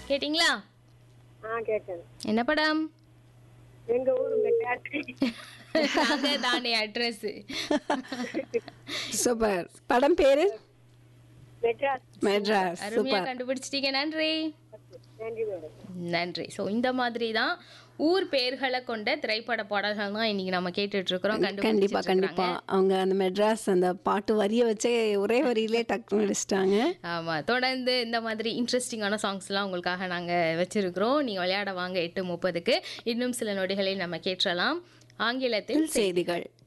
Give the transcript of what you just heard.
கேட்டிங்களா ஆ கேட்டேன் என்ன படம் எங்க ஊரு மெட்ராஸ் நாங்க தானே அட்ரஸ் சூப்பர் படம் பேரு மெட்ராஸ் மெட்ராஸ் அருமையா சூப்பர் கண்டுபிடிச்சிட்டீங்க நன்றி நன்றி மேடம் நன்றி ஸோ இந்த மாதிரி தான் ஊர் பெயர்களை கொண்ட திரைப்பட பாடல்கள் தான் இன்னைக்கு நம்ம கேட்டுட்டு இருக்கிறோம் கண்டிப்பா கண்டுபிடிச்சிட்டு கண்டிப்பா அவங்க அந்த மெட்ராஸ் அந்த பாட்டு வரிய வச்சே ஒரே வரியிலே டக்குன்னு அடிச்சிட்டாங்க ஆமா தொடர்ந்து இந்த மாதிரி இன்ட்ரெஸ்டிங்கான சாங்ஸ்லாம் உங்களுக்காக நாங்க வச்சிருக்கிறோம் நீங்க விளையாட வாங்க எட்டு முப்பதுக்கு இன்னும் சில நொடிகளில் நம்ம கேட்டலாம் ஆங்கிலத்தில் செய்திகள்